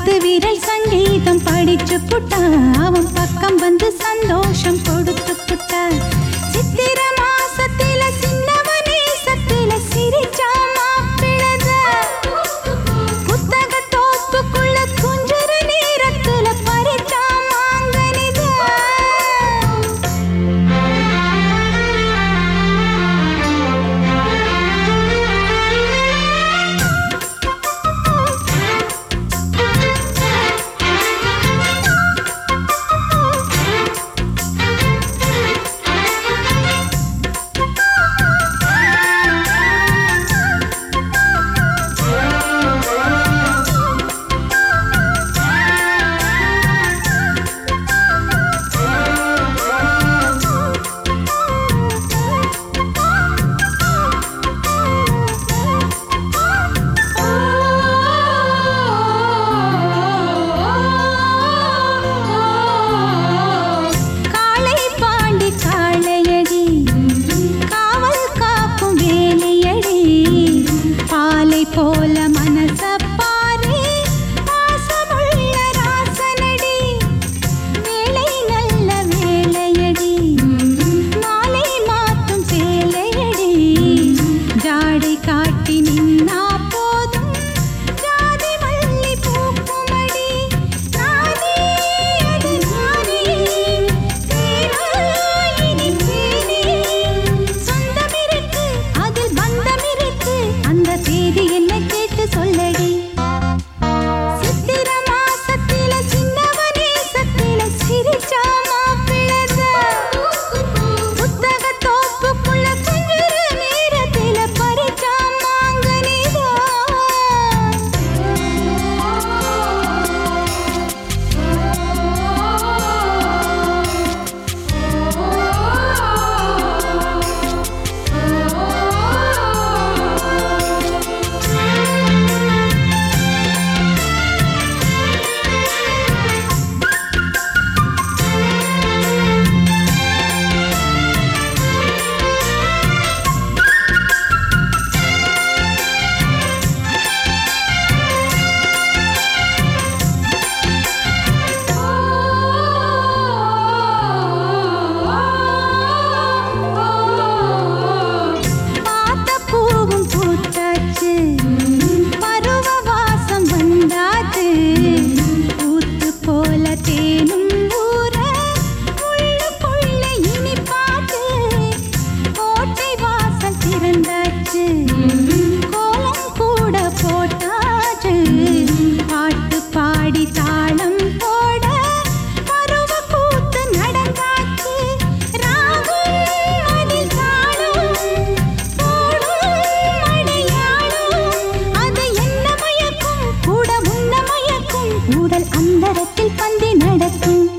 பத்து விரல் சங்கீதம் படிச்சு புட்டா அவன் பக்கம் வந்து சந்தோஷம் கொடுத்து புட்டா சித்திர மாசத்தில சின்னவனே சத்தில சிரிச்சா மாப்பிளத புத்தக தோப்புக்குள்ள குஞ்சுற நேரத்துல பறிச்சா மாங்கனித காளை பாண்டி காளையடி காவல் காக்கும் வேலையடி பாலை போல மனச பாரு பாசமுள்ள ராசனடி வேலை நல்ல வேலையடி மாலை மாற்றும் சேலையடி ஜாடை காட்டி நின்னா போதும் ஜாதி மல்லி பூக்குமடி நானே அது நானே தேனாயினி தேனே சொந்தம் இருக்கு அதில் பந்தம் இருக்கு அந்த தேதி என்ன கேட்டு சொல்லடி சித்திர மாசத்தில சின்னவனே சத்தில சிரிச்சா மாப்பிளத புத்தக தோப்புக்குள்ள குஞ்சுற நேரத்தில பறிச்சா மாங்கனிதா பார்த்த பூவும் பூத்தாச்சு பருவ வாசம் வந்தாச்சு பூத்து போல தேனும் ஊற உள்ளுக்குள்ள இனிப்பாச்சு கோட்டை வாசல் திறந்தாச்சு கோலம் கூட போட்டாச்சு பாட்டு பாடி தாளம் போட பருவ கூத்து நடந்தாச்சு ராகம் அதில் தாளம் போடும் அடையாளம் அது என்ன மயக்கும் கூட உன்ன மயக்கும் கூடல் அந்தரத்தில் பந்தி நடக்கும்